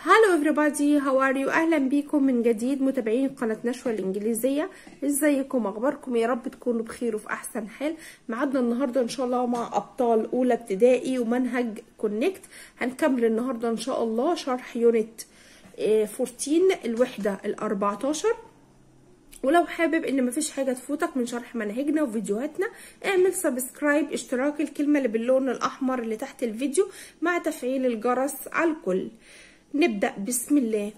هالو everybody how are you اهلا بيكم من جديد متابعين قناه نشوى الانجليزيه ازيكم اخباركم يا رب تكونوا بخير وفي احسن حال معادنا النهارده ان شاء الله مع ابطال اولى ابتدائي ومنهج كونكت هنكمل النهارده ان شاء الله شرح يونت 14 الوحده ال 14 ولو حابب ان مفيش حاجه تفوتك من شرح مناهجنا وفيديوهاتنا اعمل سبسكرايب اشتراك الكلمه اللي باللون الاحمر اللي تحت الفيديو مع تفعيل الجرس على الكل نبدأ بسم الله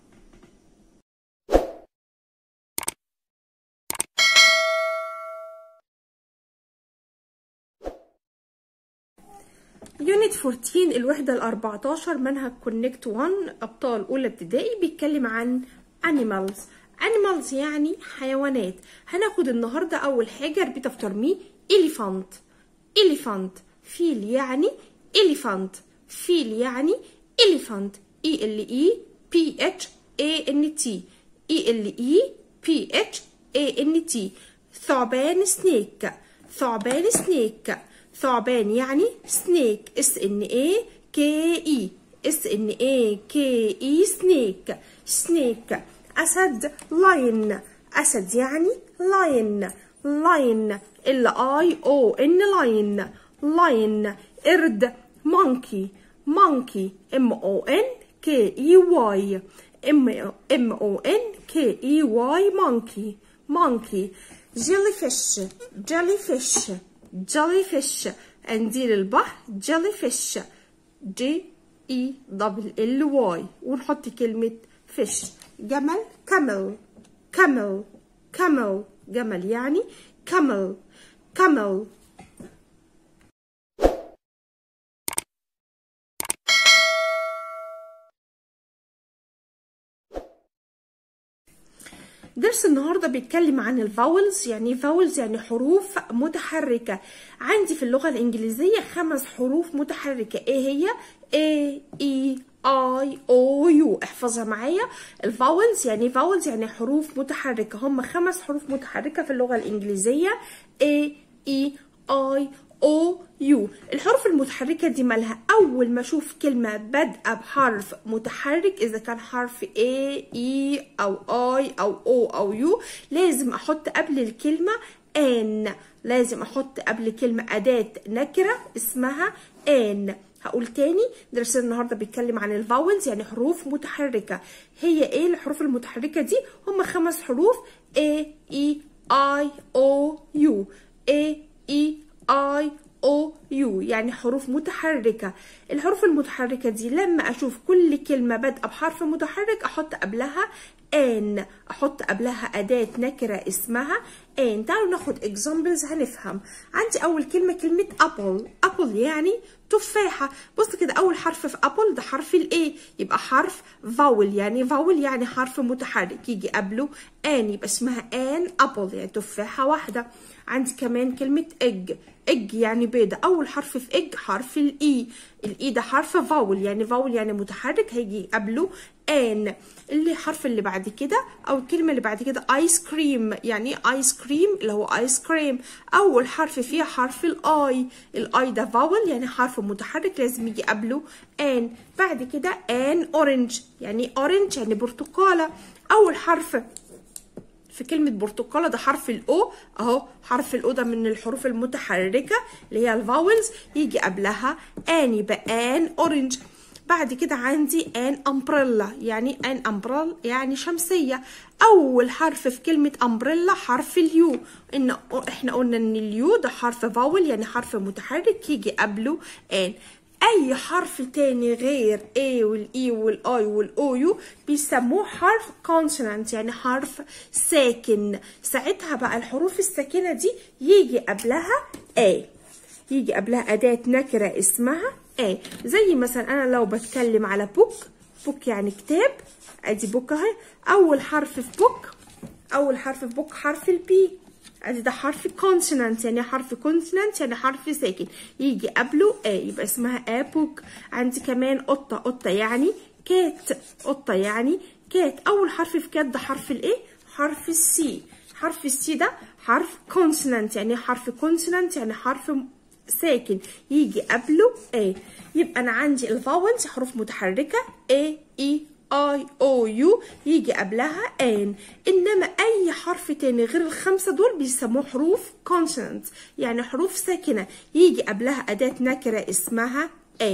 يونت 14 الوحدة ال 14 منهج كونكت 1 أبطال أولى ابتدائي بيتكلم عن animals animals يعني حيوانات هناخد النهاردة أول حاجة ريبيت افتر مي elephant elephant فيل يعني elephant فيل يعني elephant E L E P H A N T E L E P H A N T ثعبان سنيك ثعبان سنيك ثعبان يعني سنيك S N A K E S N A K E سنيك سنيك أسد لاين أسد يعني لاين لاين L I O N لاين لاين قرد monkey monkey M O N K E Y M M O N K E Y monkey monkey jellyfish jellyfish jellyfish قنديل البحر jellyfish J E double L Y ونحط كلمة fish جمل camel camel camel جمل يعني camel camel درس النهارده بيتكلم عن الفاولز يعني فاولز يعني حروف متحركه عندي في اللغه الانجليزيه خمس حروف متحركه ايه هي A E I O U احفظها معايا الفاولز يعني فاولز يعني حروف متحركه هم خمس حروف متحركه في اللغه الانجليزيه A E I او يو الحروف المتحركه دي مالها اول ما اشوف كلمه بادئه بحرف متحرك اذا كان حرف A E او I او O او يو لازم احط قبل الكلمه ان لازم احط قبل كلمه اداه نكره اسمها ان هقول تاني درس النهارده بيتكلم عن الفاولز يعني حروف متحركه هي ايه الحروف المتحركه دي هم خمس حروف A E I O U A E I O U يعني حروف متحركة الحروف المتحركة دي لما أشوف كل كلمة بادئة بحرف متحرك أحط قبلها ان أحط قبلها أداة نكرة اسمها ان تعالوا ناخد examples هنفهم عندي أول كلمة كلمة apple apple يعني تفاحة بص كده أول حرف في apple ده حرف ال A يبقى حرف vowel يعني vowel يعني حرف متحرك يجي قبله ان يبقى اسمها ان apple يعني تفاحة واحدة عندي كمان كلمة egg egg يعني بيضة أول حرف في egg حرف الإي الإي ده حرف فاول يعني فاول يعني متحرك هيجي قبله ان اللي حرف اللي بعد كده أو الكلمة اللي بعد كده آيس كريم يعني آيس كريم اللي هو آيس كريم أول حرف فيها حرف الآي الآي ده فاول يعني حرف متحرك لازم يجي قبله ان بعد كده ان أورنج يعني أورنج يعني برتقالة أول حرف في كلمة برتقالة ده حرف الأو أهو حرف الأو ده من الحروف المتحركة اللي هي الفاولز يجي قبلها آن يبقى آن أورنج بعد كده عندي آن أمبريلا يعني آن أمبريل يعني شمسية أول حرف في كلمة أمبريلا حرف اليو إن إحنا قلنا إن اليو ده حرف فاول يعني حرف متحرك يجي قبله آن اي حرف تاني غير A والاي والاي والاو يو بيسموه حرف consonant يعني حرف ساكن ساعتها بقى الحروف الساكنة دي يجي قبلها A يجي قبلها أداة نكرة اسمها A زي مثلا أنا لو بتكلم على بوك بوك يعني كتاب ادي بوك اهي أول حرف في بوك أول حرف في بوك حرف البي ادي ده حرف كونسونانت يعني حرف كونسونانت يعني حرف ساكن يجي قبله ا يبقى اسمها ابوك عندي كمان قطه قطه يعني كات قطه يعني كات اول حرف في كات ده حرف الايه حرف السي حرف السي ده حرف كونسونانت يعني حرف كونسونانت يعني حرف ساكن يجي قبله A يبقى أنا عندي الفاولز حروف متحركة A E I O U يجي قبلها an إنما أي حرف تاني غير الخمسة دول بيسموه حروف consonant يعني حروف ساكنة يجي قبلها أداة نكرة اسمها A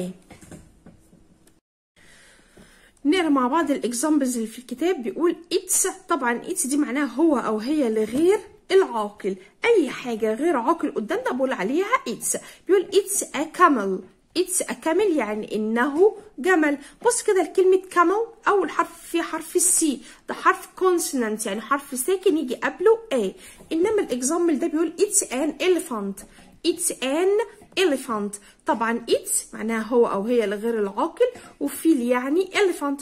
نقرا مع بعض الاكزامبلز اللي في الكتاب بيقول اتس طبعا اتس دي معناها هو او هي لغير العاقل اي حاجه غير عاقل قدامنا بقول عليها اتس بيقول اتس ا كامل اتس ا كامل يعني انه جمل بص كده لكلمه كامل اول حرف فيه حرف السي ده حرف كونسونانت يعني حرف ساكن يجي قبله a انما الاكزامبل ده بيقول اتس ان elephant اتس ان elephant طبعا اتس معناها هو او هي لغير العاقل وفيل يعني elephant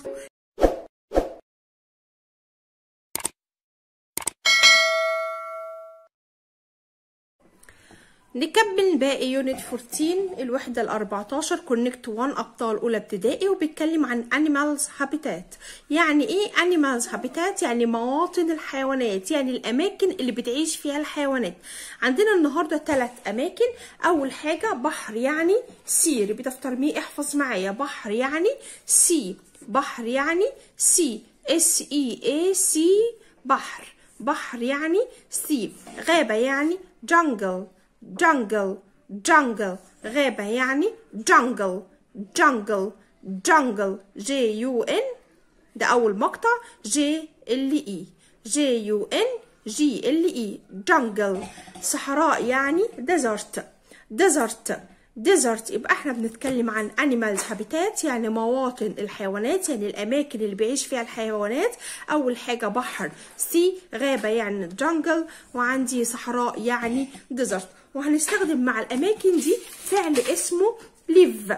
نكمل باقي يونت 14 الوحدة ال 14 كونكت 1 أبطال أولى ابتدائي وبيتكلم عن animals habitat يعني إيه animals habitat يعني مواطن الحيوانات يعني الأماكن اللي بتعيش فيها الحيوانات عندنا النهاردة ثلاث أماكن أول حاجة بحر يعني سي ريبيت افتر مي احفظ معايا بحر يعني سي بحر يعني سي اس اي اي سي بحر بحر يعني سي غابة يعني jungle jungle jungle غابة يعني jungle jungle jungle J U N ده أول مقطع J L E J U N G L E jungle صحراء يعني desert desert desert يبقى احنا بنتكلم عن animals habitat يعني مواطن الحيوانات يعني الاماكن اللي بيعيش فيها الحيوانات اول حاجه بحر سي غابه يعني jungle وعندي صحراء يعني desert وهنستخدم مع الاماكن دي فعل اسمه live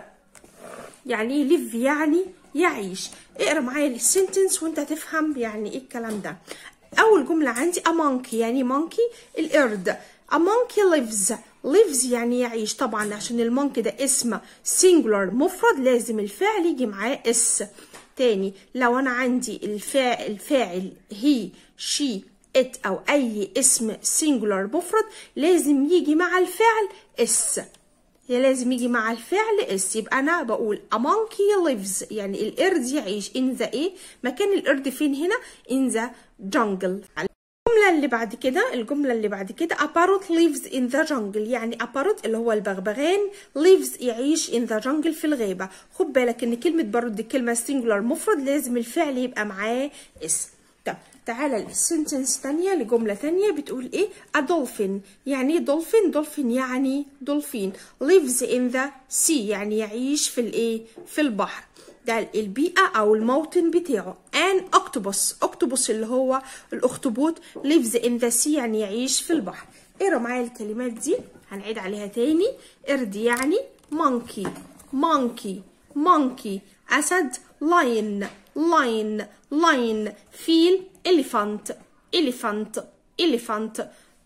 يعني ايه live يعني يعيش اقرا معايا السنتنس وانت هتفهم يعني ايه الكلام ده اول جمله عندي a monkey يعني monkey القرد a monkey lives lives يعني يعيش طبعا عشان المونكي ده اسم singular مفرد لازم الفعل يجي معاه اس تاني لو انا عندي الفاعل الفاعل هي شي ات او اي اسم singular مفرد لازم يجي مع الفعل اس لازم يجي مع الفعل اس يبقى انا بقول a monkey lives يعني القرد يعيش in the ايه مكان القرد فين هنا in the jungle الجملة اللي بعد كده الجملة اللي بعد كده a parrot lives in the jungle يعني a parrot اللي هو البغبغان lives يعيش in the jungle في الغابة خد بالك ان كلمة parrot دي كلمة singular مفرد لازم الفعل يبقى معاه اسم طب تعالى السنتنس تانية لجملة تانية بتقول ايه a dolphin يعني ايه dolphin dolphin يعني دولفين lives in the sea يعني يعيش في الايه في البحر ده البيئة أو الموطن بتاعه an octopus octopus اللي هو الأخطبوط lives in the sea يعني يعيش في البحر اقرا معايا الكلمات دي هنعيد عليها تاني قرد يعني monkey monkey monkey أسد lion lion lion فيل elephant elephant elephant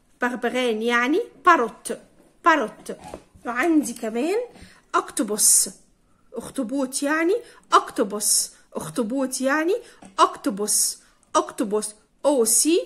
بغبغان يعني parrot parrot وعندي كمان octopus اخطبوط يعني اكتوبوس اخطبوط يعني اكتوبوس اكتوبوس او سي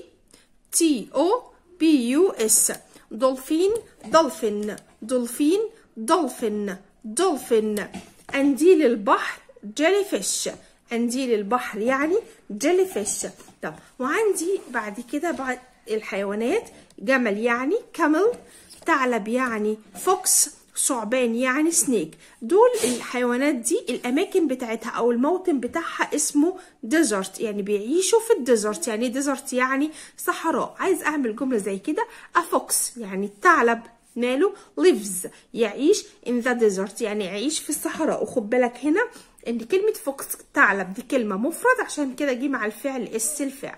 تي او بي يو اس دولفين دولفين دولفين دولفين دولفين قنديل البحر جيلي فيش قنديل البحر يعني جيلي فيش طب وعندي بعد كده بعد الحيوانات جمل يعني كامل ثعلب يعني فوكس ثعبان يعني سنيك دول الحيوانات دي الاماكن بتاعتها او الموطن بتاعها اسمه ديزرت يعني بيعيشوا في الديزرت يعني ديزرت يعني صحراء عايز اعمل جمله زي كده افوكس يعني الثعلب ماله lives يعيش in the desert يعني يعيش في الصحراء وخد بالك هنا ان كلمه فوكس ثعلب دي كلمه مفرد عشان كده جه مع الفعل اس الفعل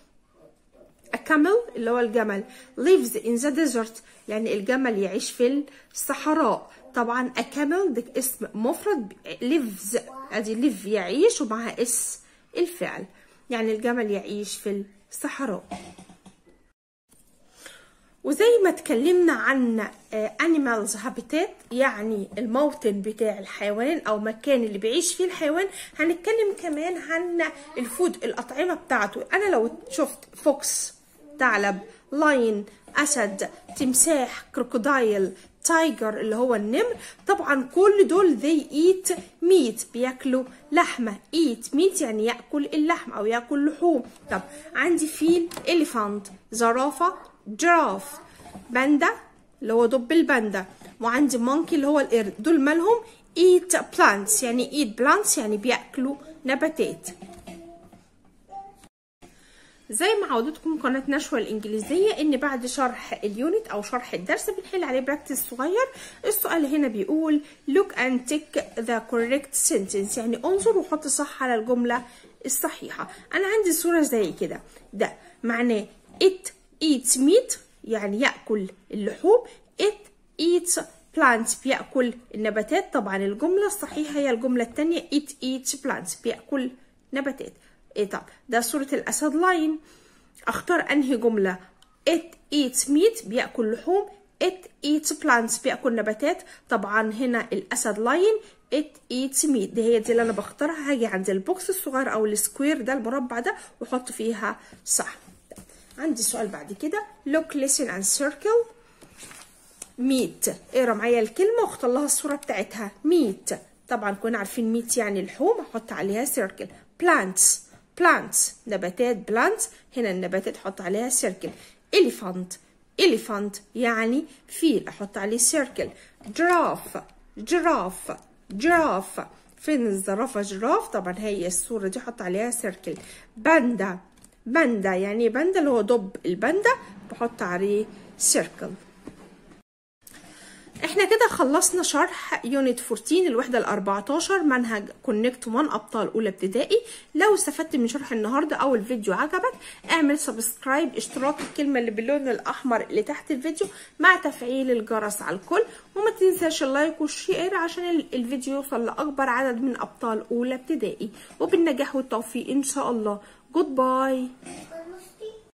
camel اللي هو الجمل lives in the desert يعني الجمل يعيش في الصحراء طبعا a camel ده اسم مفرد lives ادي live يعيش ومعها اس الفعل يعني الجمل يعيش في الصحراء وزي ما اتكلمنا عن animals habitat يعني الموطن بتاع الحيوان او مكان اللي بيعيش فيه الحيوان هنتكلم كمان عن الفود الاطعمه بتاعته انا لو شفت فوكس ثعلب لاين اسد تمساح كروكودايل تايجر اللي هو النمر طبعا كل دول they eat meat بياكلوا لحمة eat meat يعني يأكل اللحم أو يأكل لحوم طب عندي فيل elephant زرافة جراف باندا اللي هو دب الباندا وعندي مونكي اللي هو القرد دول مالهم eat plants يعني eat plants يعني بياكلوا نباتات زي ما عودتكم قناة نشوة الإنجليزية إن بعد شرح اليونت أو شرح الدرس بنحل عليه براكتس صغير السؤال هنا بيقول look and tick the correct sentence يعني انظر وحط صح على الجملة الصحيحة أنا عندي صورة زي كده ده معناه it eats meat يعني يأكل اللحوم it eats plants بيأكل النباتات طبعا الجملة الصحيحة هي الجملة التانية it eats plants بيأكل نباتات ايه طب ده صورة الأسد لاين اختار انهي جملة it eats meat بيأكل لحوم it eats plants بيأكل نباتات طبعا هنا الأسد لاين it eats meat دي هي دي اللي انا بختارها هاجي عند البوكس الصغير او السكوير ده المربع ده واحط فيها صح عندي سؤال بعد كده look listen and circle meat اقرا معايا الكلمه واختار لها الصوره بتاعتها meat طبعا كنا عارفين ميت يعني لحوم احط عليها سيركل plants plants نباتات plants هنا النباتات احط عليها سيركل elephant elephant يعني فيل احط عليه سيركل جراف جراف جراف فين الزرافة جراف طبعا هي الصورة دي احط عليها سيركل باندا باندا يعني باندا اللي هو دب الباندا بحط عليه سيركل احنا كده خلصنا شرح يونت 14 الوحدة ال 14 منهج كونكت 1 ابطال اولى ابتدائي لو استفدت من شرح النهارده او الفيديو عجبك اعمل سبسكرايب اشتراك الكلمة اللي باللون الاحمر اللي تحت الفيديو مع تفعيل الجرس على الكل وما تنساش اللايك والشير عشان الفيديو يوصل لاكبر عدد من ابطال اولى ابتدائي وبالنجاح والتوفيق ان شاء الله جود باي